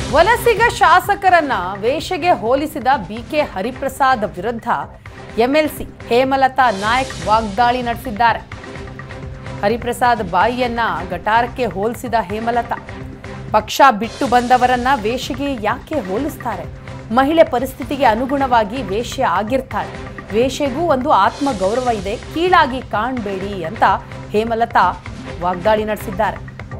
ವಲಸಿಗ ಶಾಸಕರನ್ನ ವೇಷಗೆ ಹೋಲಿಸಿದ ಬಿಕೆ ಹರಿಪ್ರಸಾದ್ ವಿರುದ್ಧ ಎಂಎಲ್ಸಿ ಹೇಮಲತಾ ನಾಯಕ್ ವಾಗ್ದಾಳಿ ನಡೆಸಿದ್ದಾರೆ ಹರಿಪ್ರಸಾದ್ ಬಾಯಿಯನ್ನ ಗಟಾರಕ್ಕೆ ಹೋಲಿಸಿದ ಹೇಮಲತಾ ಪಕ್ಷ ಬಿಟ್ಟು ಬಂದವರನ್ನ ವೇಷಗೆ ಯಾಕೆ ಹೋಲಿಸ್ತಾರೆ ಮಹಿಳೆ ಪರಿಸ್ಥಿತಿಗೆ ಅನುಗುಣವಾಗಿ ವೇಶ್ಯ ಆಗಿರ್ತಾರೆ ವೇಷೆಗೂ ಒಂದು ಆತ್ಮ ಗೌರವ ಇದೆ ಕೀಳಾಗಿ ಕಾಣಬೇಡಿ ಅಂತ ಹೇಮಲತಾ ವಾಗ್ದಾಳಿ ನಡೆಸಿದ್ದಾರೆ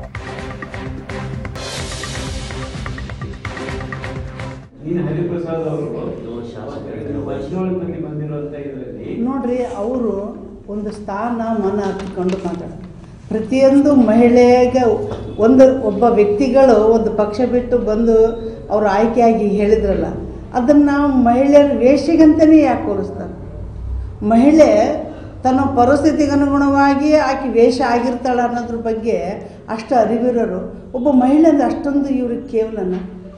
ನೀನು ಹರಿಪ್ರಸಾದ್ ಅವರು ವರ್ಷದೊಳಗೆ ಬಂದಿರುವಂತ ಇದರಲ್ಲಿ ನೋಡ್ರಿ ಅವರು ಒಂದು ಸ್ಥಾನ ಮನ ಹತ್ಕೊಂಡು ಮಾತಾಡ ಪ್ರತಿಯೊಂದು ಮಹಿಳೆಗೆ ಒಂದು ಒಬ್ಬ ವ್ಯಕ್ತಿಗಳು ಒಂದು ಪಕ್ಷ ಬಿಟ್ಟು ಬಂದು ಅವರು ಆಯ್ಕೆಯಾಗಿ ಹೇಳಿದ್ರಲ್ಲ ಅದನ್ನು ನಾವು ಮಹಿಳೆಯರ ವೇಷಿಗಂತಲೇ ಯಾಕೆ ಹೋಲಿಸ್ತಾರೆ ಮಹಿಳೆ ತನ್ನ ಪರಿಸ್ಥಿತಿಗೆ ಅನುಗುಣವಾಗಿ ಆಕೆ ವೇಷ ಆಗಿರ್ತಾಳೆ ಅನ್ನೋದ್ರ ಬಗ್ಗೆ ಅಷ್ಟು ಅರಿವಿರೋರು ಒಬ್ಬ ಮಹಿಳೆ ಅಂದ್ರೆ ಅಷ್ಟೊಂದು ಇವ್ರಿಗೆ ಕೇವಲನ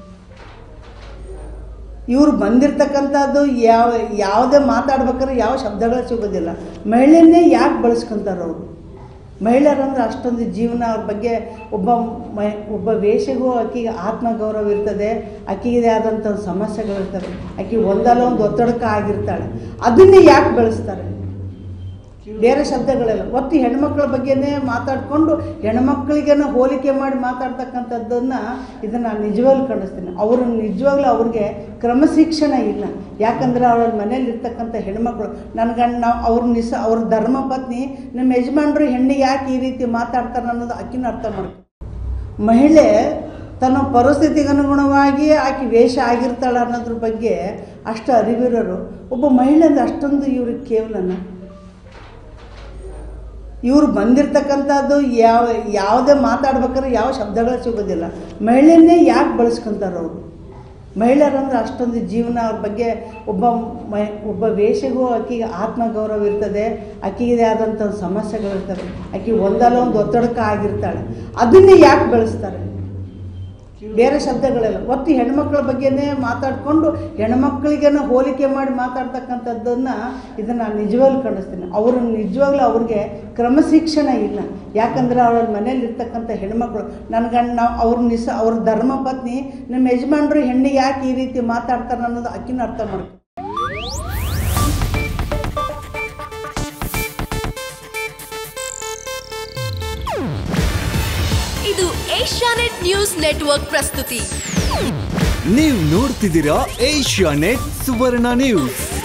ಇವ್ರು ಬಂದಿರ್ತಕ್ಕಂಥದ್ದು ಯಾವ ಯಾವುದೇ ಮಾತಾಡ್ಬೇಕಾದ್ರೆ ಯಾವ ಶಬ್ದಗಳು ಸಿಗೋದಿಲ್ಲ ಮಹಿಳೆಯನ್ನೇ ಯಾಕೆ ಬಳಸ್ಕೊಂತಾರೆ ಅವರು ಮಹಿಳೆಯರಂದ್ರೆ ಅಷ್ಟೊಂದು ಜೀವನ ಅವ್ರ ಬಗ್ಗೆ ಒಬ್ಬ ಮ ಒಬ್ಬ ವೇಷಗೂ ಆಕೆಗೆ ಆತ್ಮಗೌರವ ಇರ್ತದೆ ಆಕೆಗಿದೆ ಆದಂಥ ಒಂದು ಸಮಸ್ಯೆಗಳಿರ್ತವೆ ಆಕೆ ಒಂದಲ್ಲ ಒಂದು ಒತ್ತಡಕ ಆಗಿರ್ತಾಳೆ ಅದನ್ನೇ ಯಾಕೆ ಬೆಳೆಸ್ತಾರೆ ಬೇರೆ ಶಬ್ದಗಳೆಲ್ಲ ಒಟ್ಟು ಹೆಣ್ಮಕ್ಳ ಬಗ್ಗೆನೇ ಮಾತಾಡಿಕೊಂಡು ಹೆಣ್ಮಕ್ಳಿಗೇನೋ ಹೋಲಿಕೆ ಮಾಡಿ ಮಾತಾಡ್ತಕ್ಕಂಥದ್ದನ್ನು ಇದನ್ನು ನಾನು ನಿಜವಾಗ್ಲೂ ಖಂಡಿಸ್ತೀನಿ ಅವರು ನಿಜವಾಗ್ಲೂ ಅವ್ರಿಗೆ ಕ್ರಮಶಿಕ್ಷಣ ಇಲ್ಲ ಯಾಕಂದ್ರೆ ಅವ್ರ ಮನೇಲಿ ಇರ್ತಕ್ಕಂಥ ಹೆಣ್ಮಕ್ಳು ನನ್ನ ಗಂಡ ನಾವು ಅವ್ರ ನಿಸ ಅವ್ರ ಧರ್ಮ ಪತ್ನಿ ನಮ್ಮ ಯಜಮಾನ್ರು ಹೆಣ್ಣಿಗೆ ಯಾಕೆ ಈ ರೀತಿ ಮಾತಾಡ್ತಾರೆ ಅನ್ನೋದು ಅಕ್ಕಿನ ಅರ್ಥ ಮಾಡ್ಕೊ ಮಹಿಳೆ ತನ್ನ ಪರಿಸ್ಥಿತಿಗೆ ಅನುಗುಣವಾಗಿ ಆಕೆ ವೇಷ ಆಗಿರ್ತಾಳೆ ಅನ್ನೋದ್ರ ಬಗ್ಗೆ ಅಷ್ಟು ಅರಿವಿರೋರು ಒಬ್ಬ ಮಹಿಳೆ ಅಂದ್ರೆ ಅಷ್ಟೊಂದು ಇವ್ರಿಗೆ ಕೇವಲನ ಇವ್ರು ಬಂದಿರ್ತಕ್ಕಂಥದ್ದು ಯಾವ ಯಾವುದೇ ಮಾತಾಡ್ಬೇಕಾದ್ರೆ ಯಾವ ಶಬ್ದಗಳು ಸಿಗೋದಿಲ್ಲ ಮಹಿಳೆಯನ್ನೇ ಯಾಕೆ ಬಳಸ್ಕೊಂತಾರೆ ಅವರು ಮಹಿಳೆಯರಂದ್ರೆ ಅಷ್ಟೊಂದು ಜೀವನ ಅವ್ರ ಬಗ್ಗೆ ಒಬ್ಬ ಮ ಒಬ್ಬ ವೇಷಗೂ ಆಕೆಗೆ ಆತ್ಮಗೌರವ ಇರ್ತದೆ ಆಕೆಗಿದೆ ಆದಂಥ ಒಂದು ಸಮಸ್ಯೆಗಳಿರ್ತವೆ ಆಕೆ ಒಂದಲ್ಲ ಒಂದು ಒತ್ತಡಕ ಆಗಿರ್ತಾಳೆ ಅದನ್ನೇ ಯಾಕೆ ಬೆಳೆಸ್ತಾರೆ ಬೇರೆ ಶಬ್ದಗಳೆಲ್ಲ ಒಟ್ಟು ಹೆಣ್ಮಕ್ಳ ಬಗ್ಗೆನೇ ಮಾತಾಡಿಕೊಂಡು ಹೆಣ್ಮಕ್ಳಿಗೇನೋ ಹೋಲಿಕೆ ಮಾಡಿ ಮಾತಾಡ್ತಕ್ಕಂಥದ್ದನ್ನು ಇದನ್ನು ನಾನು ನಿಜವಾಗ್ಲೂ ಖಂಡಿಸ್ತೀನಿ ಅವರು ನಿಜವಾಗ್ಲೂ ಅವ್ರಿಗೆ ಕ್ರಮಶಿಕ್ಷಣ ಇಲ್ಲ ಯಾಕಂದ್ರೆ ಅವ್ರ ಮನೇಲಿ ಇರ್ತಕ್ಕಂಥ ಹೆಣ್ಮಕ್ಳು ನನ್ನ ಗಂಡ ನಾವು ಅವ್ರ ನಿಸ ಅವ್ರ ಧರ್ಮ ಪತ್ನಿ ನಮ್ಮ ಯಜಮಾನ್ರು ಹೆಣ್ಣಿಗೆ ಯಾಕೆ ಈ ರೀತಿ ಮಾತಾಡ್ತಾರೆ ಅನ್ನೋದು ಅಕ್ಕಿನ ಅರ್ಥ ಮಾಡ್ಕೊ ಇದು ಏಷ್ಯಾನೆಟ್ ನ್ಯೂಸ್ ನೆಟ್ವರ್ಕ್ ಪ್ರಸ್ತುತಿ ನೀವು ನೋಡ್ತಿದ್ದೀರಾ ಏಷ್ಯಾ ನೆಟ್ ಸುವರ್ಣ ನ್ಯೂಸ್